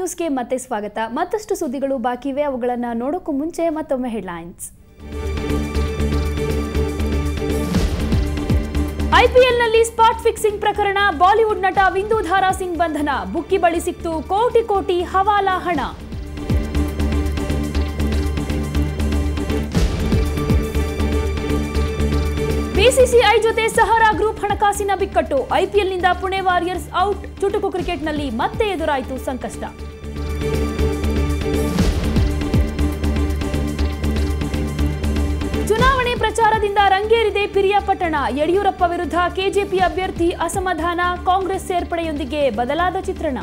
ನ್ಯೂಸ್ಗೆ ಮತ್ತೆ ಸ್ವಾಗತ ಮತ್ತಷ್ಟು ಸುದ್ದಿಗಳು ಬಾಕಿ ಇವೆ ಅವುಗಳನ್ನು ನೋಡೋಕ್ಕೂ ಮುಂಚೆ ಮತ್ತೊಮ್ಮೆ ಹೆಡ್ಲೈನ್ಸ್ ಐಪಿಎಲ್ನಲ್ಲಿ ಸ್ಪಾಟ್ ಫಿಕ್ಸಿಂಗ್ ಪ್ರಕರಣ ಬಾಲಿವುಡ್ ನಟ ವಿಂದೂಧಾರಾ ಸಿಂಗ್ ಬಂಧನ ಬುಕ್ಕಿ ಬಳಿ ಸಿಕ್ತು ಕೋಟಿ ಕೋಟಿ ಹವಾಲಾ ಹಣ ಬಿಸಿಸಿಐ ಜೊತೆ ಸಹರಾ ಗ್ರೂಪ್ ಹಣಕಾಸಿನ ಬಿಕ್ಕಟ್ಟು ಐಪಿಎಲ್ನಿಂದ ಪುಣೆ ವಾರಿಯರ್ಸ್ ಔಟ್ ಚುಟುಕು ಕ್ರಿಕೆಟ್ನಲ್ಲಿ ಮತ್ತೆ ಎದುರಾಯಿತು ಸಂಕಷ್ಟ ಚುನಾವಣೆ ಪ್ರಚಾರದಿಂದ ರಂಗೇರಿದೆ ಪಿರಿಯಾಪಟ್ಟಣ ಯಡಿಯೂರಪ್ಪ ವಿರುದ್ಧ ಕೆಜೆಪಿ ಅಭ್ಯರ್ಥಿ ಅಸಮಾಧಾನ ಕಾಂಗ್ರೆಸ್ ಸೇರ್ಪಡೆಯೊಂದಿಗೆ ಬದಲಾದ ಚಿತ್ರಣ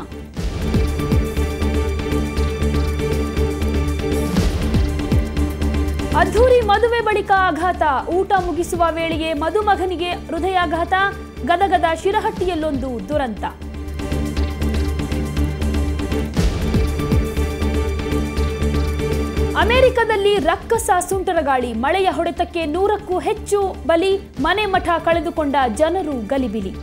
ಅದ್ಧೂರಿ ಮದುವೆ ಬಳಿಕ ಆಘಾತ ಊಟ ಮುಗಿಸುವ ವೇಳೆಗೆ ಮದುಮಗನಿಗೆ ಹೃದಯಾಘಾತ ಗದಗದ ಶಿರಹಟ್ಟಿಯಲ್ಲೊಂದು ದುರಂತ ಅಮೆರಿಕದಲ್ಲಿ ರಕ್ಕಸ ಸುಂಟರಗಾಳಿ ಮಳೆಯ ಹೊಡೆತಕ್ಕೆ ನೂರಕ್ಕೂ ಹೆಚ್ಚು ಬಲಿ ಮನೆ ಮಠ ಕಳೆದುಕೊಂಡ ಜನರು ಗಲಿಬಿಲಿ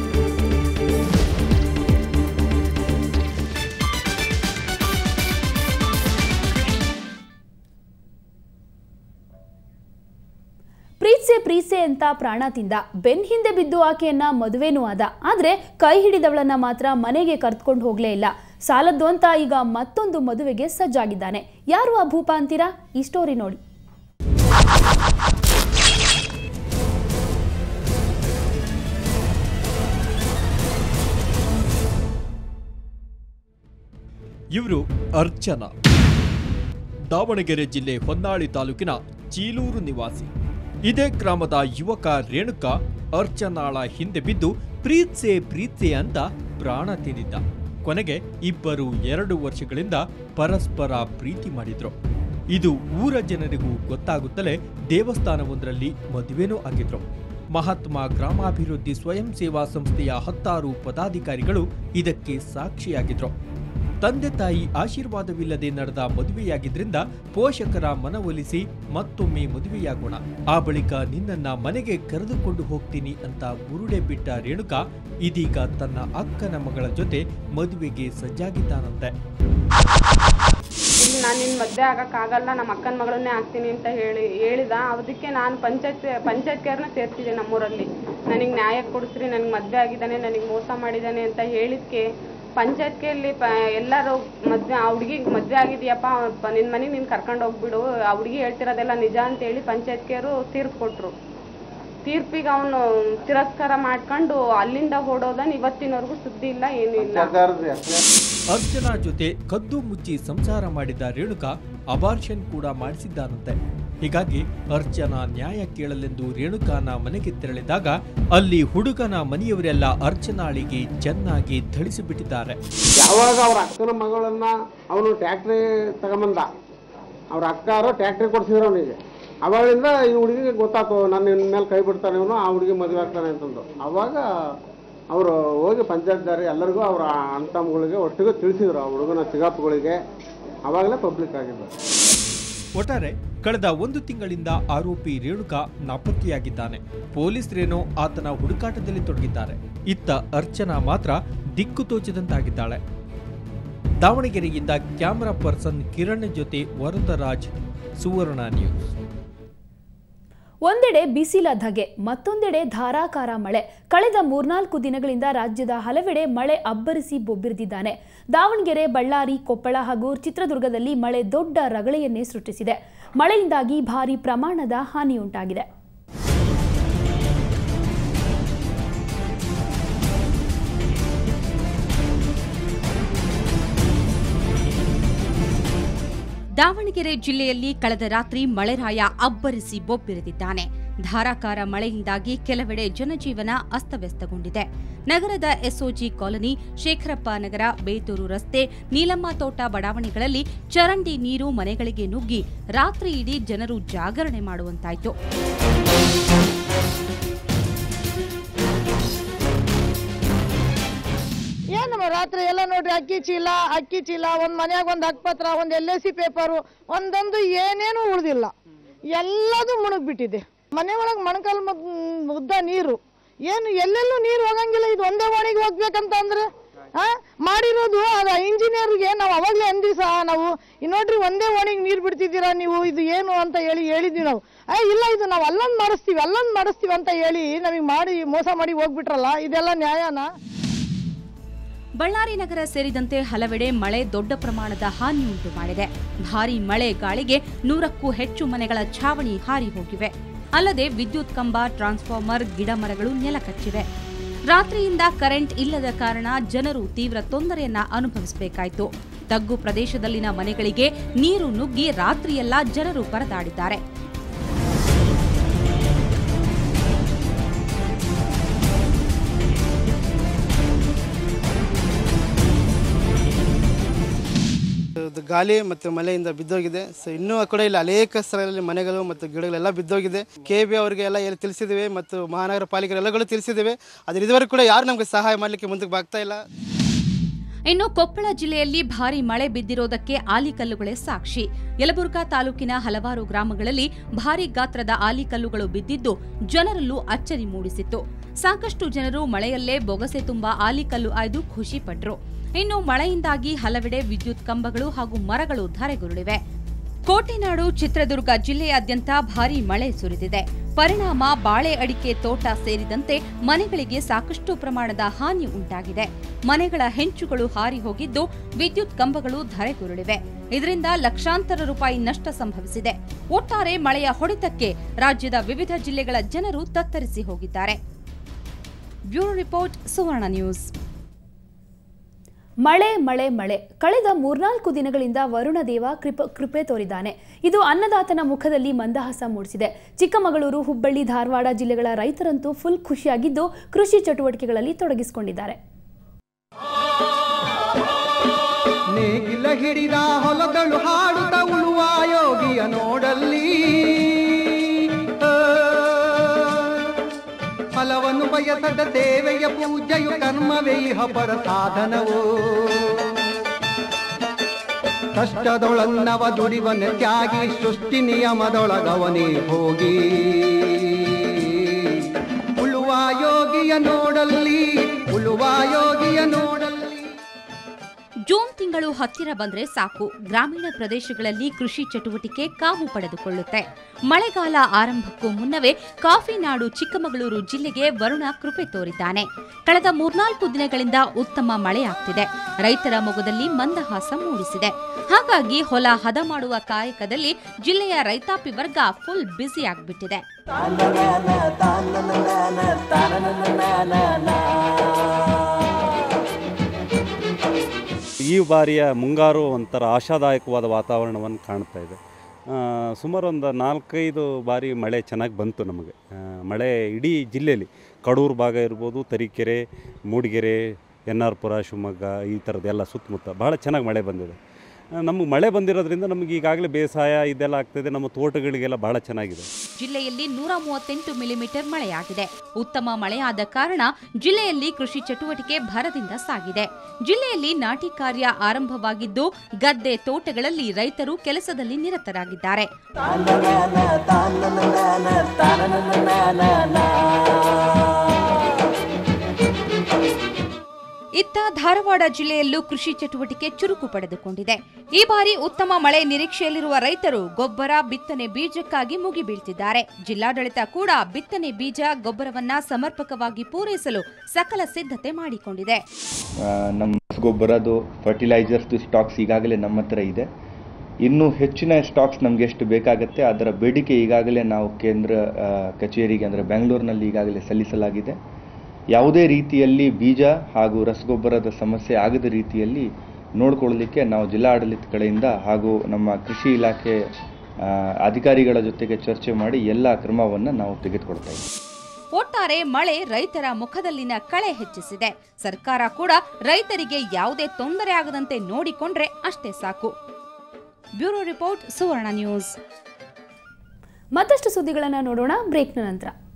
ಪ್ರೀತ್ಸೆ ಪ್ರೀತ್ಸೆ ಅಂತ ಪ್ರಾಣ ತಿಂದ ಬೆನ್ ಹಿಂದೆ ಬಿದ್ದು ಆಕೆಯನ್ನ ಮದುವೆನೂ ಆದ ಆದ್ರೆ ಕೈ ಹಿಡಿದವಳನ್ನ ಮಾತ್ರ ಮನೆಗೆ ಕರ್ತ್ಕೊಂಡು ಹೋಗ್ಲೇ ಇಲ್ಲ ಸಾಲದ್ದು ಅಂತ ಈಗ ಮತ್ತೊಂದು ಮದುವೆಗೆ ಸಜ್ಜಾಗಿದ್ದಾನೆ ಯಾರು ಆ ಭೂಪ ಅಂತೀರಾ ಈ ಸ್ಟೋರಿ ನೋಡಿ ಇವರು ಅರ್ಚನಾ ದಾವಣಗೆರೆ ಜಿಲ್ಲೆ ಹೊನ್ನಾಳಿ ತಾಲೂಕಿನ ಚೀಲೂರು ನಿವಾಸಿ ಇದೇ ಗ್ರಾಮದ ಯುವಕ ರೇಣುಕಾ ಅರ್ಚನಾಳ ಹಿಂದೆ ಬಿದ್ದು ಪ್ರೀತ್ಸೆ ಪ್ರೀತ್ಸೆ ಅಂತ ಪ್ರಾಣ ತಿಂದಿದ್ದ ಕೊನೆಗೆ ಇಬ್ಬರು ಎರಡು ವರ್ಷಗಳಿಂದ ಪರಸ್ಪರ ಪ್ರೀತಿ ಮಾಡಿದ್ರು ಇದು ಊರ ಜನರಿಗೂ ಗೊತ್ತಾಗುತ್ತಲೇ ದೇವಸ್ಥಾನವೊಂದರಲ್ಲಿ ಮದುವೆನೂ ಆಗಿದ್ರು ಮಹಾತ್ಮ ಗ್ರಾಮಾಭಿವೃದ್ಧಿ ಸ್ವಯಂ ಸೇವಾ ಸಂಸ್ಥೆಯ ಹತ್ತಾರು ಪದಾಧಿಕಾರಿಗಳು ಇದಕ್ಕೆ ಸಾಕ್ಷಿಯಾಗಿದ್ರು ತಂದೆ ತಾಯಿ ಆಶೀರ್ವಾದವಿಲ್ಲದೆ ನಡೆದ ಮದುವೆಯಾಗಿದ್ರಿಂದ ಪೋಷಕರ ಮನವೊಲಿಸಿ ಮತ್ತೊಮ್ಮೆ ಮದುವೆಯಾಗೋಣ ಆ ಬಳಿಕ ನಿನ್ನನ್ನ ಮನೆಗೆ ಕರೆದುಕೊಂಡು ಹೋಗ್ತೀನಿ ಅಂತ ಬುರುಡೆ ಬಿಟ್ಟ ರೇಣುಕಾ ಇದೀಗ ತನ್ನ ಅಕ್ಕನ ಮಗಳ ಜೊತೆ ಮದುವೆಗೆ ಸಜ್ಜಾಗಿದ್ದಾನಂತೆ ಇಲ್ಲಿ ನಾನು ನಿನ್ನ ಮದುವೆ ಆಗಕ್ಕಾಗಲ್ಲ ನಮ್ಮ ಅಕ್ಕನ ಮಗಳನ್ನೇ ಆಗ್ತೀನಿ ಅಂತ ಹೇಳಿ ಹೇಳಿದ ಅದಕ್ಕೆ ನಾನು ಪಂಚಾಯತ್ ಪಂಚಾಯತ್ಗಾರನ್ನ ಸೇರ್ತಿದ್ದೆ ನಮ್ಮೂರಲ್ಲಿ ನನಗೆ ನ್ಯಾಯ ಕೊಡಿಸ್ರಿ ನನಗೆ ಮದುವೆ ಆಗಿದ್ದಾನೆ ನನಗೆ ಮೋಸ ಮಾಡಿದ್ದಾನೆ ಅಂತ ಹೇಳಿದ್ಕೆ ಪಂಚಾಯತ್ಗೆಯಲ್ಲಿ ಪ ಎಲ್ಲರೂ ಮದುವೆ ಆ ಹುಡುಗಿಗೆ ಮದುವೆ ಆಗಿದೆಯಪ್ಪ ನಿನ್ನ ಮನೆಗೆ ನೀನು ಕರ್ಕೊಂಡು ಹೋಗ್ಬಿಡು ಆ ಹುಡುಗಿ ಹೇಳ್ತಿರೋದೆಲ್ಲ ನಿಜ ಅಂತೇಳಿ ಪಂಚಾಯತ್ಗೆಯವರು ತೀರ್ಪು ಕೊಟ್ಟರು ತೀರ್ಪಿಗೆ ಅವನು ತಿರಸ್ಕಾರ ಮಾಡ್ಕೊಂಡು ಅಲ್ಲಿಂದ ಓಡೋದನ್ ಇವತ್ತಿನವರೆಗೂ ಸುದ್ದಿ ಇಲ್ಲ ಏನೂ ಇಲ್ಲ ಅರ್ಚನಾ ಜೊತೆ ಕದ್ದು ಮುಚ್ಚಿ ಸಂಸಾರ ಮಾಡಿದ ರೇಣುಕಾ ಅಬಾರ್ಷನ್ ಕೂಡ ಮಾಡಿಸಿದ್ದಾನಂತೆ ಹೀಗಾಗಿ ಅರ್ಚನಾ ನ್ಯಾಯ ಕೇಳಲೆಂದು ರೇಣುಕಾನ ಮನೆಗೆ ತೆರಳಿದಾಗ ಅಲ್ಲಿ ಹುಡುಗನ ಮನೆಯವರೆಲ್ಲ ಅರ್ಚನಾಳಿಗೆ ಚೆನ್ನಾಗಿ ಥಳಿಸಿಬಿಟ್ಟಿದ್ದಾರೆ ಯಾವಾಗ ಅವ್ರ ಅಕ್ಕನ ಮಗಳನ್ನ ಅವನು ಟ್ಯಾಕ್ಟ್ರಿ ತಗೊಂಬಂದ ಅವ್ರ ಅಕ್ಕಾರು ಟ್ಯಾಕ್ಟ್ರಿ ಕೊಡ್ಸಿದ್ರು ಅವನಿಗೆ ಅವಾಗಿಂದ ಈ ಹುಡುಗಿಗೆ ಗೊತ್ತಾಯ್ತು ನನ್ನ ಇನ್ ಮೇಲೆ ಕೈ ಬಿಡ್ತಾನೆ ಇವನು ಆ ಹುಡುಗಿ ಮದುವೆ ಆಗ್ತಾನೆ ಅಂತಂದು ಅವಾಗ ಅವರು ಹೋಗಿ ಪಂಚಾಯತ್ದಾರಿ ಎಲ್ಲರಿಗೂ ಅವ್ರ ಅಣ್ಣ ತಮ್ಮಗಳಿಗೆ ಒಟ್ಟಿಗೆ ತಿಳಿಸಿದ್ರು ಆ ಹುಡುಗನ ಚಿಗಾಪುಗಳಿಗೆ ಅವಾಗಲೇ ಪಬ್ಲಿಕ್ ಆಗಿದ್ದು ಒಟ್ಟಾರೆ ಕಳೆದ ಒಂದು ತಿಂಗಳಿಂದ ಆರೋಪಿ ರೇಣುಕಾ ನಾಪತ್ತೆಯಾಗಿದ್ದಾನೆ ಪೊಲೀಸರೇನೋ ಆತನ ಹುಡುಕಾಟದಲ್ಲಿ ತೊಡಗಿದ್ದಾರೆ ಇತ್ತ ಅರ್ಚನಾ ಮಾತ್ರ ದಿಕ್ಕು ತೋಚದಂತಾಗಿದ್ದಾಳೆ ದಾವಣಗೆರೆಯಿಂದ ಕ್ಯಾಮರಾ ಪರ್ಸನ್ ಕಿರಣ್ ಜೊತೆ ವರದರಾಜ್ ಸುವರ್ಣ ನ್ಯೂಸ್ ಒಂದೆಡೆ ಬಿಸಿಲ ಧಗೆ ಮತ್ತೊಂದೆಡೆ ಧಾರಾಕಾರ ಮಳೆ ಕಳೆದ ಮೂರ್ನಾಲ್ಕು ದಿನಗಳಿಂದ ರಾಜ್ಯದ ಹಲವೆಡೆ ಮಳೆ ಅಬ್ಬರಿಸಿ ಬೊಬ್ಬಿರಿದಿದ್ದಾನೆ ದಾವಣಗೆರೆ ಬಳ್ಳಾರಿ ಕೊಪ್ಪಳ ಹಾಗೂ ಚಿತ್ರದುರ್ಗದಲ್ಲಿ ಮಳೆ ದೊಡ್ಡ ರಗಳೆಯನ್ನೇ ಸೃಷ್ಟಿಸಿದೆ ಮಳೆಯಿಂದಾಗಿ ಭಾರಿ ಪ್ರಮಾಣದ ಹಾನಿಯುಂಟಾಗಿದೆ ದಾವಣಗೆರೆ ಜಿಲ್ಲೆಯಲ್ಲಿ ಕಳೆದ ರಾತ್ರಿ ಮಳೆರಾಯ ಅಬ್ಬರಿಸಿ ಬೊಬ್ಬಿರಿದಿದ್ದಾನೆ ಧಾರಾಕಾರ ಮಳೆಯಿಂದಾಗಿ ಕೆಲವೆಡೆ ಜನಜೀವನ ಅಸ್ತವ್ಯಸ್ತಗೊಂಡಿದೆ ನಗರದ ಎಸ್ಒಜಿ ಕಾಲನಿ ಶೇಖರಪ್ಪ ನಗರ ಬೇತೂರು ರಸ್ತೆ ನೀಲಮ್ಮ ತೋಟ ಬಡಾವಣೆಗಳಲ್ಲಿ ಚರಂಡಿ ನೀರು ಮನೆಗಳಿಗೆ ನುಗ್ಗಿ ರಾತ್ರಿ ಇಡೀ ಜನರು ಜಾಗರಣೆ ಮಾಡುವಂತಾಯಿತು ಏನಮ್ಮ ರಾತ್ರಿ ಎಲ್ಲ ನೋಡ್ರಿ ಅಕ್ಕಿ ಚೀಲ ಅಕ್ಕಿ ಚೀಲ ಒಂದ್ ಮನ್ಯಾಗ ಒಂದ್ ಹಕ್ಪತ್ರ ಒಂದ್ ಎಲ್ ಎ ಸಿ ಪೇಪರು ಒಂದೊಂದು ಏನೇನು ಉಳ್ದಿಲ್ಲ ಎಲ್ಲದೂ ಮುಳುಗ್ಬಿಟ್ಟಿದೆ ಮನೆ ಒಳಗ್ ಮಣಕಾಲ್ ಮುಗ್- ಮುದ್ದ ನೀರು ಏನು ಎಲ್ಲೆಲ್ಲೂ ನೀರು ಹೋಗಂಗಿಲ್ಲ ಇದು ಒಂದೇ ಓಣಿಗೆ ಹೋಗ್ಬೇಕಂತ ಅಂದ್ರೆ ಆ ಮಾಡಿರೋದು ಅದು ಇಂಜಿನಿಯರ್ಗೆ ನಾವು ಅವಾಗಲೇ ಅಂದ್ವಿ ಸಹ ನಾವು ಈ ನೋಡ್ರಿ ಒಂದೇ ಓಣಿಗೆ ನೀರು ಬಿಡ್ತಿದ್ದೀರಾ ನೀವು ಇದು ಏನು ಅಂತ ಹೇಳಿ ಹೇಳಿದ್ವಿ ನಾವು ಆ ಇಲ್ಲ ಇದು ನಾವು ಅಲ್ಲೊಂದು ಮಾಡಿಸ್ತೀವಿ ಅಲ್ಲೊಂದು ಮಾಡಿಸ್ತೀವಿ ಅಂತ ಹೇಳಿ ನಮಗೆ ಮಾಡಿ ಮೋಸ ಮಾಡಿ ಹೋಗ್ಬಿಟ್ರಲ್ಲ ಇದೆಲ್ಲ ನ್ಯಾಯನಾ ಬಳ್ಳಾರಿ ನಗರ ಸೇರಿದಂತೆ ಹಲವೆಡೆ ಮಳೆ ದೊಡ್ಡ ಪ್ರಮಾಣದ ಹಾನಿ ಉಂಟು ಮಾಡಿದೆ ಭಾರೀ ಮಳೆ ಗಾಳಿಗೆ ನೂರಕ್ಕೂ ಹೆಚ್ಚು ಮನೆಗಳ ಛಾವಣಿ ಹಾರಿ ಹೋಗಿವೆ ಅಲ್ಲದೆ ವಿದ್ಯುತ್ ಕಂಬ ಟ್ರಾನ್ಸ್ಫಾರ್ಮರ್ ಗಿಡ ಮರಗಳು ನೆಲಕಚ್ಚಿವೆ ರಾತ್ರಿಯಿಂದ ಕರೆಂಟ್ ಇಲ್ಲದ ಕಾರಣ ಜನರು ತೀವ್ರ ತೊಂದರೆಯನ್ನ ಅನುಭವಿಸಬೇಕಾಯಿತು ತಗ್ಗು ಪ್ರದೇಶದಲ್ಲಿನ ಮನೆಗಳಿಗೆ ನೀರು ನುಗ್ಗಿ ರಾತ್ರಿಯೆಲ್ಲ ಜನರು ಪರದಾಡಿದ್ದಾರೆ ಇದು ಗಾಳಿ ಮತ್ತು ಮಳೆಯಿಂದ ಬಿದ್ದೋಗಿದೆ ಸೊ ಇನ್ನೂ ಕೂಡ ಇಲ್ಲಿ ಅನೇಕ ಸ್ಥಳಗಳಲ್ಲಿ ಮನೆಗಳು ಮತ್ತು ಗಿಡಗಳೆಲ್ಲ ಬಿದ್ದೋಗಿದೆ ಕೆ ಬಿ ಅವರಿಗೆ ಎಲ್ಲ ಏನು ತಿಳಿಸಿದ್ದೇವೆ ಮತ್ತು ಮಹಾನಗರ ಪಾಲಿಕೆ ಎಲ್ಲಗಳು ತಿಳಿಸಿದ್ದೇವೆ ಆದರೆ ಇದುವರೆಗೂ ಕೂಡ ಯಾರು ನಮಗೆ ಸಹಾಯ ಮಾಡಲಿಕ್ಕೆ ಮುಂದಕ್ಕೆ ಬಾಗ್ತಾ ಇಲ್ಲ ಇನ್ನು ಕೊಪ್ಪಳ ಜಿಲ್ಲೆಯಲ್ಲಿ ಭಾರೀ ಮಳೆ ಬಿದ್ದಿರೋದಕ್ಕೆ ಆಲಿಕಲ್ಲುಗಳೇ ಸಾಕ್ಷಿ ಯಲಬುರ್ಗಾ ತಾಲೂಕಿನ ಹಲವಾರು ಗ್ರಾಮಗಳಲ್ಲಿ ಭಾರೀ ಗಾತ್ರದ ಆಲಿಕಲ್ಲುಗಳು ಬಿದ್ದಿದ್ದು ಜನರಲ್ಲೂ ಅಚ್ಚರಿ ಮೂಡಿಸಿತ್ತು ಸಾಕಷ್ಟು ಜನರು ಮಳೆಯಲ್ಲೇ ಬೊಗಸೆ ತುಂಬ ಆಲಿಕಲ್ಲು ಆಯ್ದು ಖುಷಿ ಪಟ್ರು ಇನ್ನು ಮಳೆಯಿಂದಾಗಿ ಹಲವೆಡೆ ವಿದ್ಯುತ್ ಕಂಬಗಳು ಹಾಗೂ ಮರಗಳು ಧರೆಗುರುಳಿವೆ ಕೋಟೆನಾಡು ಚಿತ್ರದುರ್ಗ ಜಿಲ್ಲೆಯಾದ್ಯಂತ ಭಾರೀ ಮಳೆ ಸುರಿದಿದೆ ಪರಿಣಾಮ ಬಾಳೆ ಅಡಿಕೆ ತೋಟ ಸೇರಿದಂತೆ ಮನೆಗಳಿಗೆ ಸಾಕಷ್ಟು ಪ್ರಮಾಣದ ಹಾನಿ ಉಂಟಾಗಿದೆ ಮನೆಗಳ ಹೆಂಚುಗಳು ಹಾರಿ ಹೋಗಿದ್ದು ವಿದ್ಯುತ್ ಕಂಬಗಳು ಧರೆಗುರುಳಿವೆ ಇದರಿಂದ ಲಕ್ಷಾಂತರ ರೂಪಾಯಿ ನಷ್ಟ ಸಂಭವಿಸಿದೆ ಒಟ್ಟಾರೆ ಮಳೆಯ ಹೊಡೆತಕ್ಕೆ ರಾಜ್ಯದ ವಿವಿಧ ಜಿಲ್ಲೆಗಳ ಜನರು ತತ್ತರಿಸಿ ಹೋಗಿದ್ದಾರೆ ಬ್ಯೂರೋ ರಿಪೋರ್ಟ್ ಸುವರ್ಣ ನ್ಯೂಸ್ ಮಳೆ ಮಳೆ ಮಳೆ ಕಳೆದ ಮೂರ್ನಾಲ್ಕು ದಿನಗಳಿಂದ ವರುಣದೇವ ಕೃಪ ಕೃಪೆ ತೋರಿದ್ದಾನೆ ಇದು ಅನ್ನದಾತನ ಮುಖದಲ್ಲಿ ಮಂದಹಾಸ ಮೂಡಿಸಿದೆ ಚಿಕ್ಕಮಗಳೂರು ಹುಬ್ಬಳ್ಳಿ ಧಾರವಾಡ ಜಿಲ್ಲೆಗಳ ರೈತರಂತೂ ಫುಲ್ ಖುಷಿಯಾಗಿದ್ದು ಕೃಷಿ ಚಟುವಟಿಕೆಗಳಲ್ಲಿ ತೊಡಗಿಸಿಕೊಂಡಿದ್ದಾರೆ ನೇಗಿಲ ಹಿಡಿದ ಹೊಲದಳು ಹಾಡುತ್ತ ಉಳುವ ಯೋಗಿಯ ನೋಡಲ್ಲಿ ಆ, ಫಲವನ್ನು ಬಯಸದ ಸೇವೆಯ ಪೂಜೆಯು ಕರ್ಮವೇ ಇಹ ಪರ ಸಾಧನವು ಕಷ್ಟದೊಳನ್ನವ ದುಡಿವನ ತ್ಯಾಗಿ ಸೃಷ್ಟಿ ನಿಯಮದೊಳಗವನೇ ಹೋಗಿ ಉಳುವ ಯೋಗಿಯ ನೋಡಲ್ಲಿ ಉಳುವ ಯೋಗಿಯ ನೋಡಲ್ಲಿ ಜೂನ್ ತಿಂಗಳು ಹತ್ತಿರ ಬಂದ್ರೆ ಸಾಕು ಗ್ರಾಮೀಣ ಪ್ರದೇಶಗಳಲ್ಲಿ ಕೃಷಿ ಚಟುವಟಿಕೆ ಕಾವು ಪಡೆದುಕೊಳ್ಳುತ್ತೆ ಮಳೆಗಾಲ ಆರಂಭಕ್ಕೂ ಮುನ್ನವೇ ಕಾಫಿ ನಾಡು ಚಿಕ್ಕಮಗಳೂರು ಜಿಲ್ಲೆಗೆ ವರುಣ ಕೃಪೆ ತೋರಿದ್ದಾನೆ ಕಳೆದ ಮೂರ್ನಾಲ್ಕು ದಿನಗಳಿಂದ ಉತ್ತಮ ಮಳೆಯಾಗ್ತಿದೆ ರೈತರ ಮೊಗದಲ್ಲಿ ಮಂದಹಾಸ ಮೂಡಿಸಿದೆ ಹಾಗಾಗಿ ಹೊಲ ಹದ ಮಾಡುವ ಕಾಯಕದಲ್ಲಿ ಜಿಲ್ಲೆಯ ರೈತಾಪಿ ವರ್ಗ ಫುಲ್ ಬ್ಯುಸಿ ಆಗ್ಬಿಟ್ಟಿದೆ ಈ ಬಾರಿಯ ಮುಂಗಾರು ಒಂಥರ ಆಶಾದಾಯಕವಾದ ವಾತಾವರಣವನ್ನು ಕಾಣ್ತಾ ಇದೆ ಆ, ಸುಮಾರು ಒಂದು ನಾಲ್ಕೈದು ಬಾರಿ ಮಳೆ ಚೆನ್ನಾಗಿ ಬಂತು ನಮಗೆ ಆ, ಮಳೆ ಇಡೀ ಜಿಲ್ಲೆಯಲ್ಲಿ ಕಡೂರು ಭಾಗ ಇರ್ಬೋದು ತರೀಕೆರೆ ಮೂಡಿಗೆರೆ ಎನ್ ಆರ್ ಪುರ ಶಿವಮೊಗ್ಗ ಈ ಥರದ್ದೆಲ್ಲ ಸುತ್ತಮುತ್ತ ಭಾಳ ಚೆನ್ನಾಗಿ ಮಳೆ ಬಂದಿದೆ ನಮಗೆ ಮಳೆ ಬಂದಿರೋದ್ರಿಂದ ನಮಗೆ ಈಗಾಗಲೇ ಬೇಸಾಯ ಇದೆಲ್ಲ ಆಗ್ತಾಯಿದೆ ನಮ್ಮ ತೋಟಗಳಿಗೆಲ್ಲ ಭಾಳ ಚೆನ್ನಾಗಿದೆ ಜಿಲ್ಲೆಯಲ್ಲಿ ನೂರ ಮೂವತ್ತೆಂಟು ಮಿಲಿಮೀಟರ್ ಮಳೆಯಾಗಿದೆ ಉತ್ತಮ ಮಳೆಯಾದ ಕಾರಣ ಜಿಲ್ಲೆಯಲ್ಲಿ ಕೃಷಿ ಚಟುವಟಿಕೆ ಭರದಿಂದ ಸಾಗಿದೆ ಜಿಲ್ಲೆಯಲ್ಲಿ ನಾಟಿ ಕಾರ್ಯ ಆರಂಭವಾಗಿದ್ದು ಗದ್ದೆ ತೋಟಗಳಲ್ಲಿ ರೈತರು ಕೆಲಸದಲ್ಲಿ ನಿರತರಾಗಿದ್ದಾರೆ ಇತ್ತ ಧಾರವಾಡ ಜಿಲ್ಲೆಯಲ್ಲೂ ಕೃಷಿ ಚಟುವಟಿಕೆ ಚುರುಕು ಪಡೆದುಕೊಂಡಿದೆ ಈ ಬಾರಿ ಉತ್ತಮ ಮಳೆ ನಿರೀಕ್ಷೆಯಲ್ಲಿರುವ ರೈತರು ಗೊಬ್ಬರ ಬಿತ್ತನೆ ಬೀಜಕ್ಕಾಗಿ ಮುಗಿಬೀಳ್ತಿದ್ದಾರೆ ಜಿಲ್ಲಾಡಳಿತ ಕೂಡ ಬಿತ್ತನೆ ಬೀಜ ಗೊಬ್ಬರವನ್ನ ಸಮರ್ಪಕವಾಗಿ ಪೂರೈಸಲು ಸಕಲ ಸಿದ್ಧತೆ ಮಾಡಿಕೊಂಡಿದೆ ಆ, ನಮ್ಮ ಗೊಬ್ಬರದು ಫರ್ಟಿಲೈಸರ್ಸ್ದು ಸ್ಟಾಕ್ಸ್ ಈಗಾಗಲೇ ನಮ್ಮ ಹತ್ರ ಇದೆ ಇನ್ನೂ ಹೆಚ್ಚಿನ ಸ್ಟಾಕ್ಸ್ ನಮ್ಗೆ ಎಷ್ಟು ಬೇಕಾಗುತ್ತೆ ಅದರ ಬೇಡಿಕೆ ಈಗಾಗಲೇ ನಾವು ಕೇಂದ್ರ ಆ, ಕಚೇರಿಗೆ ಅಂದರೆ ಬೆಂಗಳೂರಿನಲ್ಲಿ ಈಗಾಗಲೇ ಸಲ್ಲಿಸಲಾಗಿದೆ ಯಾವುದೇ ರೀತಿಯಲ್ಲಿ ಬೀಜ ಹಾಗೂ ರಸಗೊಬ್ಬರದ ಸಮಸ್ಯೆ ಆಗದ ರೀತಿಯಲ್ಲಿ ನೋಡ್ಕೊಳ್ಳಲಿಕ್ಕೆ ನಾವು ಜಿಲ್ಲಾಡಳಿತ ಕಡೆಯಿಂದ ಹಾಗೂ ನಮ್ಮ ಕೃಷಿ ಇಲಾಖೆ ಆ, ಅಧಿಕಾರಿಗಳ ಜೊತೆಗೆ ಚರ್ಚೆ ಮಾಡಿ ಎಲ್ಲ ಕ್ರಮವನ್ನು ನಾವು ತೆಗೆದುಕೊಳ್ತಾ ಇದ್ದೀವಿ ಒಟ್ಟಾರೆ ಮಳೆ ರೈತರ ಮುಖದಲ್ಲಿನ ಕಳೆ ಹೆಚ್ಚಿಸಿದೆ ಸರ್ಕಾರ ಕೂಡ ರೈತರಿಗೆ ಯಾವುದೇ ತೊಂದರೆ ಆಗದಂತೆ ನೋಡಿಕೊಂಡ್ರೆ ಅಷ್ಟೇ ಸಾಕು ಬ್ಯೂರೋ ರಿಪೋರ್ಟ್ ಸುವರ್ಣ ನ್ಯೂಸ್ ಮತ್ತಷ್ಟು ಸುದ್ದಿಗಳನ್ನು ನೋಡೋಣ ಬ್ರೇಕ್ನ ನಂತರ